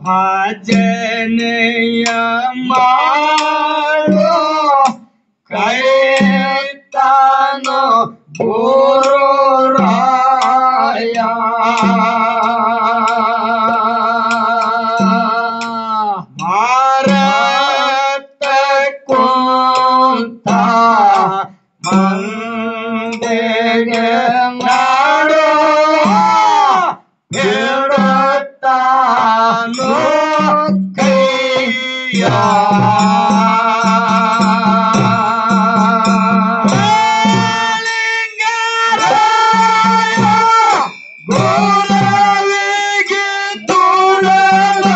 ಭಜನೆಯ ಮಾಡೋ ಕೈತಾನೋ ಗುರು ರಾಯ ಮಾರತ ಕುಂತ ಮಂದೆಗೆ ಮಾಡೋ ಬಿಡುತ್ತಾನೋ ಕೈಯ ಗುರುವಿಗೆ ತುಳಲ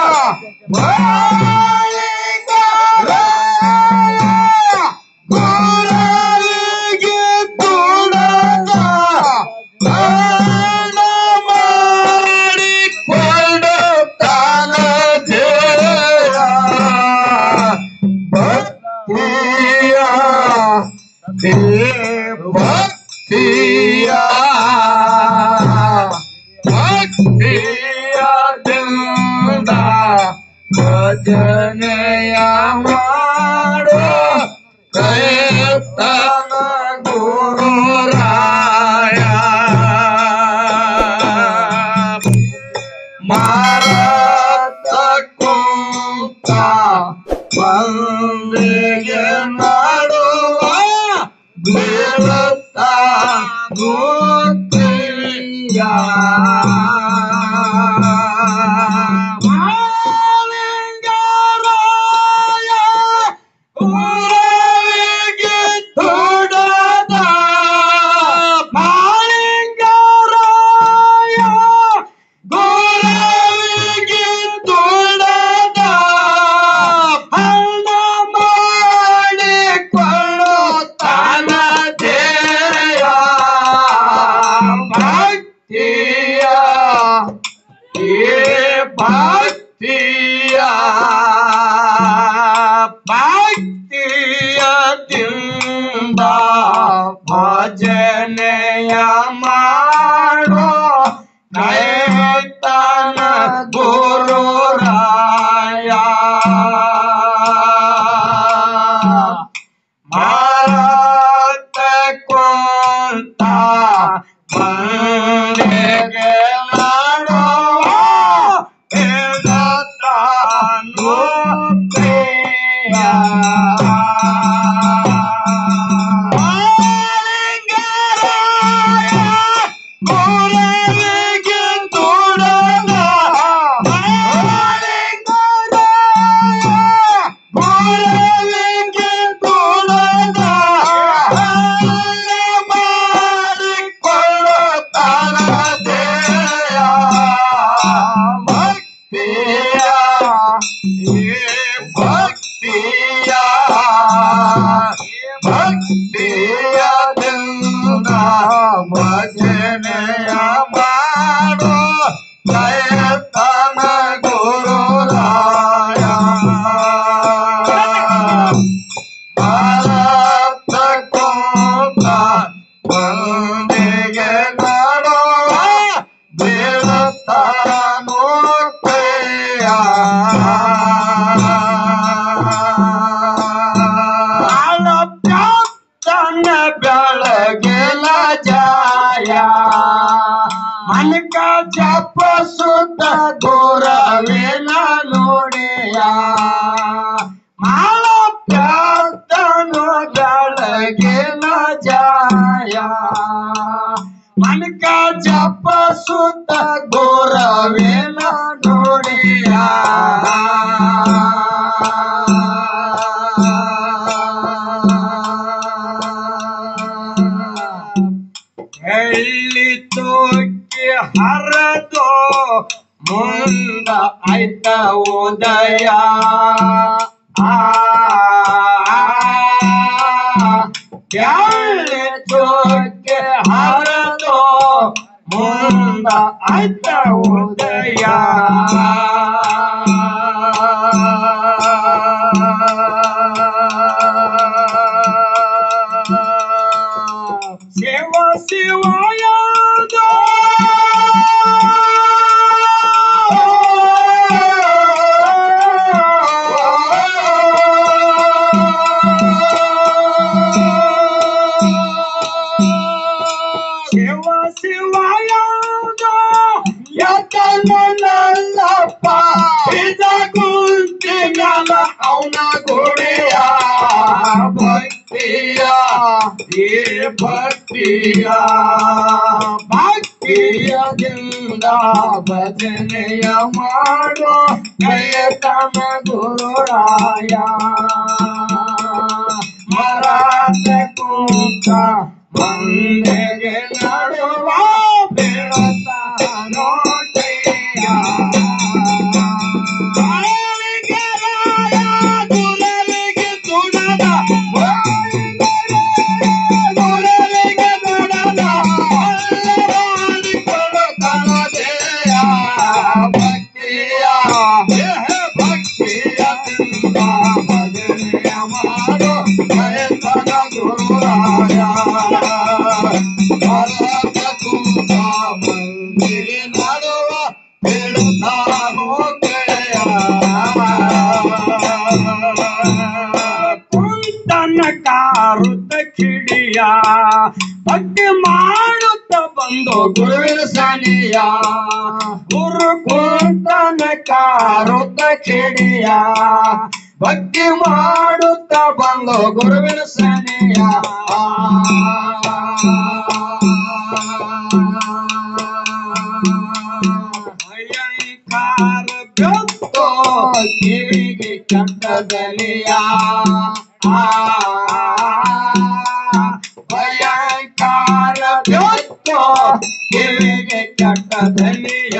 ಗುರುವಿಗೆ ತುಳಲ ಪ್ರಾಣ ಮಾಡಿಕೊಳ್ಳುತ್ತಾನ ದೇವ ಭಕ್ತಿಯ ಭಕ್ತಿಯ ಭಕ್ತಿಯ ದಿಂದ ಭಜನೆಯ ಮಾಡೋ ಕೈತನ ಗುರುರಾಯ ಮಾರತ ಕುಂತ ಬಂದಿಗೆ ಮಾಡುವ ಬೀಳುತ್ತ ಗೋತಿಯ ಮಾಲಿಂಗರಾಯ ಊರವಿಗೆ ತುಡದ ಮಾಲಿಂಗರಾಯ ಗೋರವಿಗೆ ತುಡದ ಹಣ ಮಾಡಿಕೊಳ್ಳುತ್ತಾನ ದೇಯ ಭಕ್ತಿಯ ಏ ಭಕ್ತಿಯ ಭಕ್ತಿಯ ದಿಂದ ಭಜನೆಯ ಮಾಡೋ ಕೈತನ ಗುರುರಾಯ ಮಾರತ ಕೊಂತ ಬಂದೆಗೆ ಮಾಡುವ ಹೇಳುತ್ತಾನು ಪ್ರಿಯ. ಮಾಲಿಂಗರಾಯ ಗುರುವಿಗೆ ತುಳಲ ಮಾಲಿಂಗರಾಯ ಗುರುವಿಗೆ ತುಳಲ ಹಣ ಮಾಡಿಕೊಳ್ಳುತ್ತಾನ ದೇಯ ಭಕ್ತಿಯ ಏ ಭಕ್ತಿಯ ಭಕ್ತಿಯ ದಿಂದ ಭಜನೆಯ ಮಾಡೋ ಕಯತನ ಗುರುರಾಯ ಭಾರತ ಕೋಟ ಬಂದಿಗೆ ಮಾಡುವ ಬೀಳುತ್ತಾನೋ ಕೈಯ ತನ್ನ ಬೆಳಗಿನ ಜಾಯ ಮನಕ ಜಪ ಸುತ್ತ ಗೋರವೇನ ನೋಡೆಯ ಮಾಳ ಪ್ಯಾತನು ಬೆಳಗಿನ ಜಾಯ ಮನಕ ಜಪ ಸುತ್ತ ಗೋರವೇನ ನೋಡೆಯ ಎಳ್ಳಿ ತೂಕಿ ಹರದು ಮುಂದ ಆಯ್ತ ಉದಯ ಆ ಎಳ್ಳಿ ತೂಕಿ ಹರದು ಮುಂದ ಆಯ್ತ ಉದಯ ಶಿವ ಶಿವಾಯ ನಲ್ಲಪ್ಪ ಇದ ಕುಂತಿ ಮ್ಯಾಲ ಅವನ ಗೋಡೆಯ ಭಕ್ತಿಯ ಏ ಭಕ್ತಿಯ ಭಕ್ತಿಯದಿಂದ ಭಜನೆಯ ಮಾಡೋ ಜಯತನ ಗುರುರಾಯ ಮರಾಠ ಕೂತ ಮಂದೆಗೆ ನಡುವ ಬೀಳುತ್ತಾನೋ ಜಯ ಬಾಳಿಗೆ ರಾಯ ಗುಲಾಲಿಗೆ ದುಡದ ಗುಲಾಲಿಗೆ ದುಡದ ಮಾಡಿಕೊಳ್ಳುತ್ತಾನ ಜಯ ಭಕ್ತಿಯ ಭಕ್ತಿಯ ಭಜನೆಯ ಮಾಡೋ ಜಯತನ ಗುರುರಾಯ ಭಾರತ ಕೂತ ಮಂದಿರ ನಡುವ ಬೀಳುತ್ತಾನೋ ಕುಂತನ ಕಾರುತ್ತ ಕಿಡಿಯ ಭಕ್ತಿ ಮಾಡುತ್ತ ಬಂದು ಗುರುವಿನ ಸನಿಯ ಗುರು ಕುಂತನ ಕಾರುತ್ತ ಕಿಡಿಯ ಭಕ್ತಿ ಮಾಡುತ್ತ ಬಂದು ಗುರುವಿನ ಸನಿಯ ಭಯಂಕಾರ ಬೆತ್ತೋ ಕಿವಿಗೆ ಚಟ್ಟದಲಿಯ ಭಯಂಕಾರ ಬೆತ್ತೋ ಕಿವಿಗೆ ಚಟ್ಟದಲಿಯ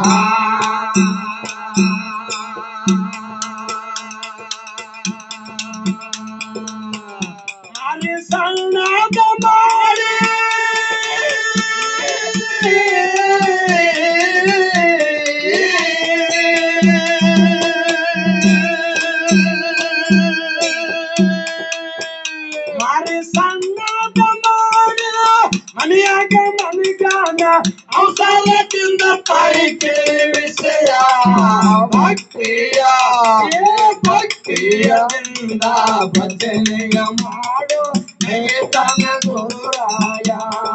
ಮಾರಿ ಸಣ್ಣದ ಮಾಡಿ ಮಾರಿ ಸಣ್ಣದ ಮಾಡಿ ಮನೆಯಾಗ ಮನಿಗಾನ ಅವಸರದಿಂದ ಪಾಯಿಕೆ ವಿಷಯ ಭಕ್ತಿಯ ಏ ಭಕ್ತಿಯದಿಂದ ಭಜನೆಯ ಮಾಡೋ ನೇತನ ಗುರುರಾಯ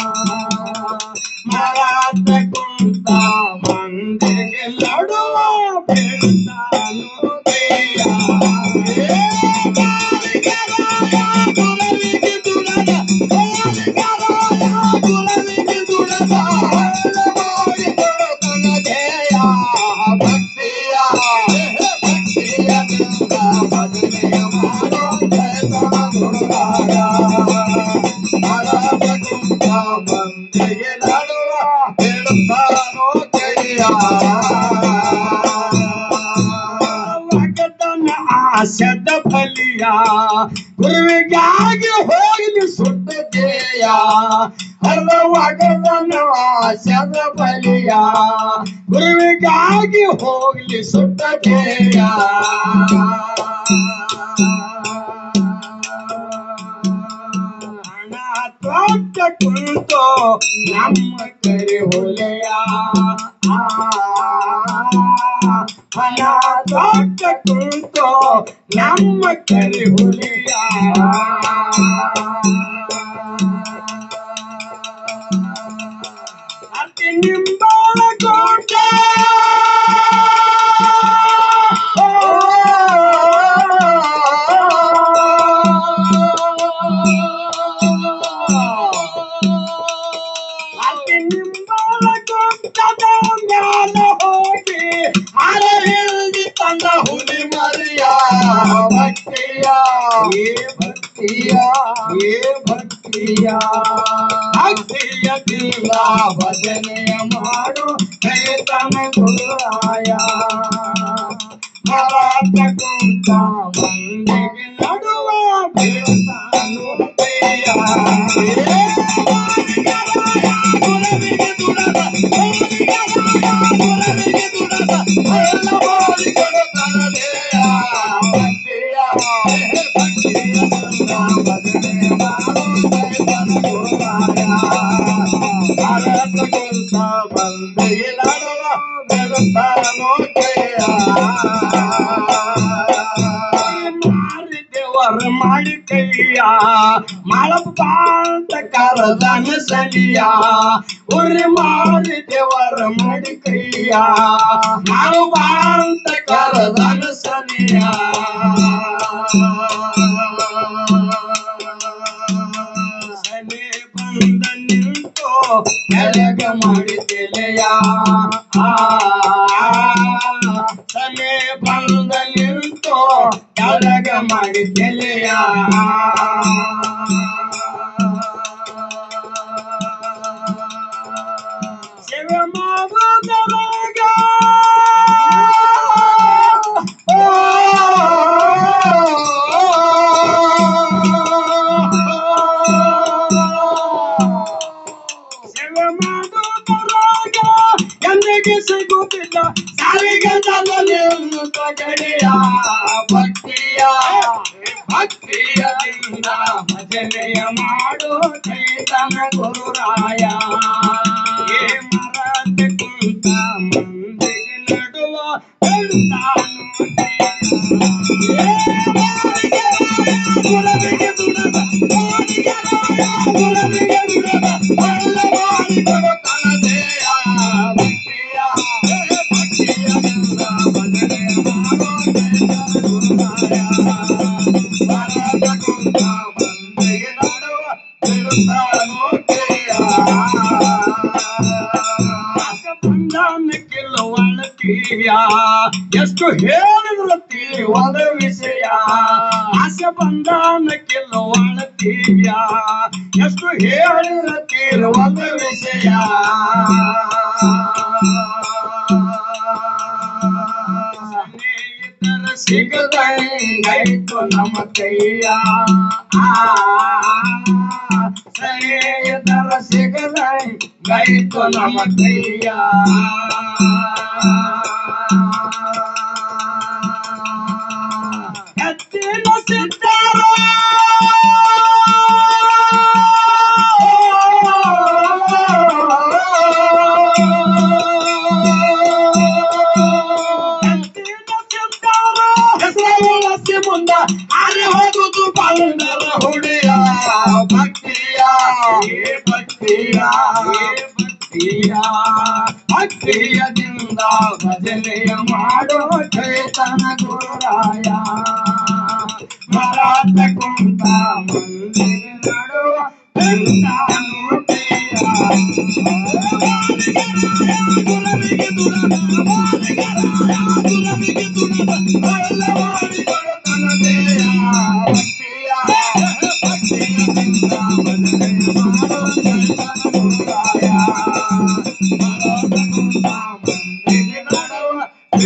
ಮರಾಠ ಕುಂತ ಮಂದಿಗೆ ಲಡುವ ಬೀಳ್ತಾನು ದೇಯ. ಏ ಬಾಳಿಗೆ ರಾಯ ಗುಲಾಬಿಗೆ ದುಡದ, ಬಾಳಿಗೆ ರಾಯ ಗುಲಾಬಿಗೆ ದುಡದ, ಎಲ್ಲ ಮಾಡಿಕೊಳ್ಳುತ್ತಾನ ಜಯ ಭಕ್ತಿಯ ಭಕ್ತಿಯದಿಂದ ಭಜನೆಯ ಮಾಡೋ ಜಯತನ ಗುರುರಾಯ ಮರಾಠ ಕುಂತ ಮಂದಿಗೆ ನಡುವ ಬೀಳುತ್ತಾನೋ ಕೈಯ ಒಗತನ ಆಸದ ಫಲಿಯ ಗುರುವಿಗಾಗಿ ಹೋಗಲಿ ಸುಟ್ಟ ಜಯ ಹರ ಒಗತನ ಆಸದ ಫಲಿಯ ಗುರುವಿಗಾಗಿ ಹೋಗಲಿ ಸುಟ್ಟ ಜಯ ಹಣ ತೊಟ್ಟ ಕುಂತು ನಮ್ಮ ಕರಿ ಹೊಲೆಯ ಹಣ ತೊಟ್ಟ ಕುಂತು ನಮ್ಮ ಕರಿ ಹುಲಿಯ ಅತಿ ನಿಂಬಾಳ ಕೋಟೆ ಅತಿ ನಿಂಬಾಳ ಕೋಟದ ಮ್ಯಾಲ ಹೋಗಿ ಅರ ಹಿಲ್ದಿ ತಂದ ಹುಲಿ ಮರಿಯ ಭಕ್ತಿಯ ಏ ಭಕ್ತಿಯ ಏ ಭಕ್ತಿಯ ಭಕ್ತಿಯ ದಿಲ್ಲ ಭಜನೆಯ ಮಾಡು ಕೈತನ ಗುರುರಾಯ ಮರಾಠ ಕುಂತ ಮಂದಿಗೆ ನಡುವ ಬೀಳ್ತಾನು ಪ್ರಿಯ. ಏ ಬಾಳಿಗೆ ರಾಯ ಗುಲಾಬಿಗೆ ದುಡದ, ಬಾಳಿಗೆ ರಾಯ ಗುಲಾಬಿಗೆ ದುಡದ, ಎಲ್ಲ ಮಾಡಿಕೊಳ್ಳುತ್ತಾನ ದೇಯ. ಭಕ್ತಿಯ, ಏ ಭಕ್ತಿಯ ಚಂದ ಭಜನೆ ಮಾಡು ಕೈತನ ಗುರುರಾಯ. ಭಾರತ ಕುಂತ ಮಂದಿಗೆ ನಡುವ ಬೀಳುತ್ತಾನೋ ಜಯ. ಮಾರಿ ದೇವರ ಮಾಡಿ ಕೈಯ ಭಕ್ತಿಯ ಮಾಡಪ್ಪ ಅಂತ ಕರದನ ಸಲಿಯ ಉರಿ ಮಾರಿ ದೇವರ ಮಾಡಿ ಕೈಯ ನಾವು ಅಂತ ಕರದನ ಸಲಿಯ ಸನೆ ಬಂದ ನಿಂತು ಕೆಳಗ ಮಾಡಿದೆಲೆಯ ಆ ಸನೆ ಬಂದ ನಿಂತು ಕೆಳಗ ಮಾಡಿದೆಲೆಯ ಶಿವ ಮಾಡುವುದರೊಳಗ ಶಿವ ಮಾಡುವುದರೊಳಗ ಎಂದಿಗೆ ಸಿಗುತ್ತಿಲ್ಲ ಸಾರಿಗಂತಲೇ ಗಡಿಯ ಭಕ್ತಿಯ ಭಕ್ತಿಯದಿಂದ ಭಜನೆಯ ಮಾಡೋ ಚೈತನ ಗುರುರಾಯ ಏ ಮರದ ಕುಂತ ಮಂದಿಗೆ ನಡುವ ಬೆಳ್ತಾನು ಗುರವಿಗೆ ದುಡದ ಓದಿಗೆ ಗುರವಿಗೆ ದುಡದ ಒಳ್ಳೆ ಮಾಡಿ ಕೊಡೋ ಕನಸೆಯ ಭಕ್ತಿಯ ಭಕ್ತಿಯದಿಂದ ಭಜನೆಯ ಮಾಡೋ ಚೈತನ ಗುರುರಾಯ ಮರದ ಕುಂತ ಮಂದಿಗೆ ನಡುವ ಬೆಳ್ತಾನು ಕಿಲ್ಲುವಳತೀಯ ಎಷ್ಟು ಹೇಳಿದ್ರು ತಿಳಿಯುವುದ ವಿಷಯ ಆಸೆ ಬಂದಾನ ಕಿಲ್ಲುವಳತೀಯ ಎಷ್ಟು ಹೇಳಿದ್ರು ತಿಳಿಯುವುದ ವಿಷಯ ಸ್ನೇಹಿತರ ಸಿಗದಂಗಾಯ್ತು ನಮ್ಮ ಕೈಯ ಆ ಸ್ನೇಹಿತರ ಸಿಗದಂಗಾಯ್ತು ನಮ್ಮ ಕೈಯ ಎತ್ತಿನ ಸಿದ್ದಾರ ಮುಂದ ಅರೆ ಹೋಗುದು ಬಾಳಂದರ ಹುಡಿಯ ಭಕ್ತಿಯ ಏ ಭಕ್ತಿಯ ಏ ಭಕ್ತಿಯ ಭಕ್ತಿಯದಿಂದ ಭಜನೆಯ ಮಾಡೋ ಚೇತನ ಗುರುರಾಯ ಮರಾಠ ಕುಂತ ಮಂದಿರ ನಡುವ ಗುಲಬಿಗೆ ದುರದ ಗುಲಬಿಗೆ ದುರದ ಎಲ್ಲ ಮಾಡಿ ಕೊಡುತ್ತನದೆಯ ಭಕ್ತಿಯ ಭಕ್ತಿಯದಿಂದ ಭಜನೆಯ ಮಾಡೋ ಚೈತನ ಗುರುರಾಯ ಮರಾಠ ಕುಂತ ಮಂದಿರ ನಡುವ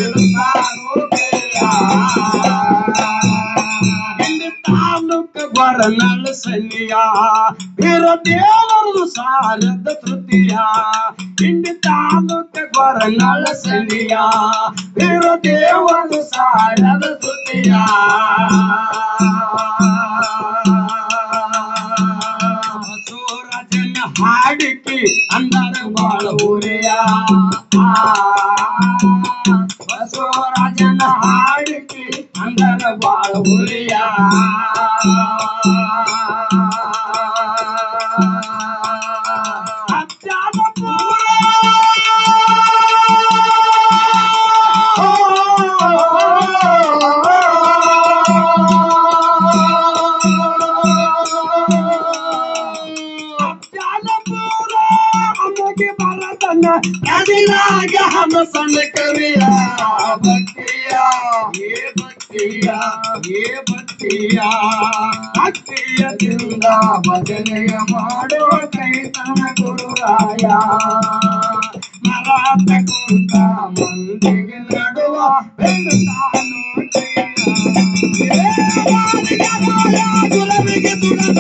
ಇಂದು ತಾಲೂಕು ಬರನಲ್ಲ ಸನಿಯ ವೀರ ದೇವರು ಸಾರದ ತೃತೀಯ ಇಂದು ತಾಲೂಕು ಬರನಲ್ಲ ಸನಿಯ ವೀರ ದೇವರು ಸಾರದ ತೃತೀಯ ಸೂರಜನ ಹಾಡಿಕಿ ಅಂದರ ಬಾಳ ಊರೆಯ ಬಸವರಾಜನ ಹಾಡಿಕಿ ಅಂದರ ಬಾಳ ಊರೆಯ ಅತ್ಯಾದ ಅಮಗೆ ಬರದನ್ನ ಎದಿರಾಗ ಹಮಸನ ಕರಿಯ ಭಕ್ತಿಯ ಏ ಭಕ್ತಿಯ ಏ ಭಕ್ತಿಯ ಭಕ್ತಿಯದಿಂದ ಭಜನೆಯ ಮಾಡೋ ಚೈತನ ಗುರುರಾಯ ಮರಾಠ ಕುಂತ ಮಂದಿಗೆ ನಡುವ ಬೆಂದಾನು ಗುಲಬಿಗೆ ದುಡದ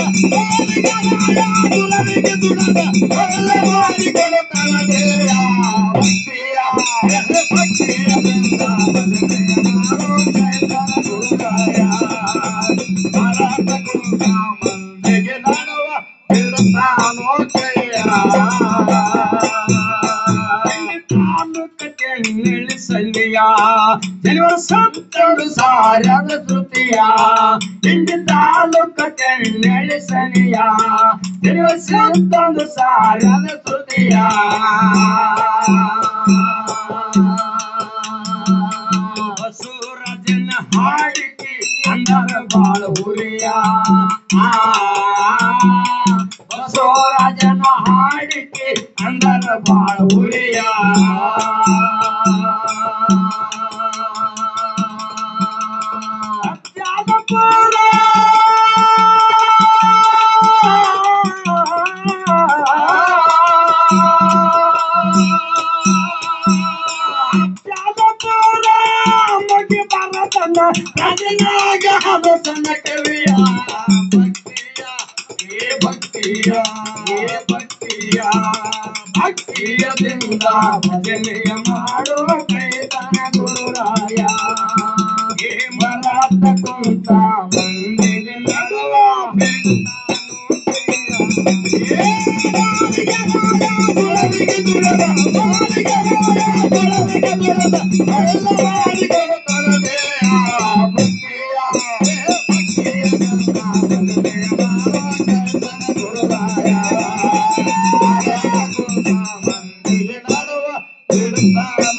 ಗುಲಬಿಗೆ ದುಡದ ಒಳ್ಳೆ ಮಾಡಿ ಕೊಡುತ್ತನದೆಯ ಭಕ್ತಿಯ ಭಕ್ತಿಯದಿಂದ ಭಜನೆಯ ಮಾಡೋ ಚೈತನ ಗುರುರಾಯ ಮರಾಠ ಕುಂತ ಮಂದಿಗೆ ನಡುವ ಬಿಡುತ್ತಾನೋ ಕೈಯ ತಾಲೂಕ ಕೆನ್ನಿಳಿಸಲಿಯ ಜನಿವ ಸಂತಡು ಸಾರದ ಶ್ರುತಿಯ ಇಂಡಿ ತಾಲೂಕ ಕೆನ್ನಿಳಿಸಲಿಯ ಜನಿವ ಸಂತಡು ಸಾರದ ಶ್ರುತಿಯ ಬಸವರಾಜನ ಹಾಡಿಕೆ ಅಂದರ ಬಾಳ ಹುರಿಯ ಬಸವರಾಜನ ಹಾಡಿಕೆ ಅಂದರ ಬಾಳ ಹುರಿಯ ಅತ್ಯಾದಪುರ ಅತ್ಯಾದಪುರ ಮಗಿ ಬರತನ ರಾಜನಾಗ ಹದಸನ ಕವಿಯ ಭಕ್ತಿಯ ಏ ಭಕ್ತಿಯ ಏ ಭಕ್ತಿಯ ಭಕ್ತಿಯದಿಂದ ಭಜನೆಯ ಮಾಡುವ ಪ್ರಯತ್ನ ಗುರುರಾಯ ಏ ಮರಾಠ ಕುಂತ ಮಂದಿರ ನಡುವ ನಡುವ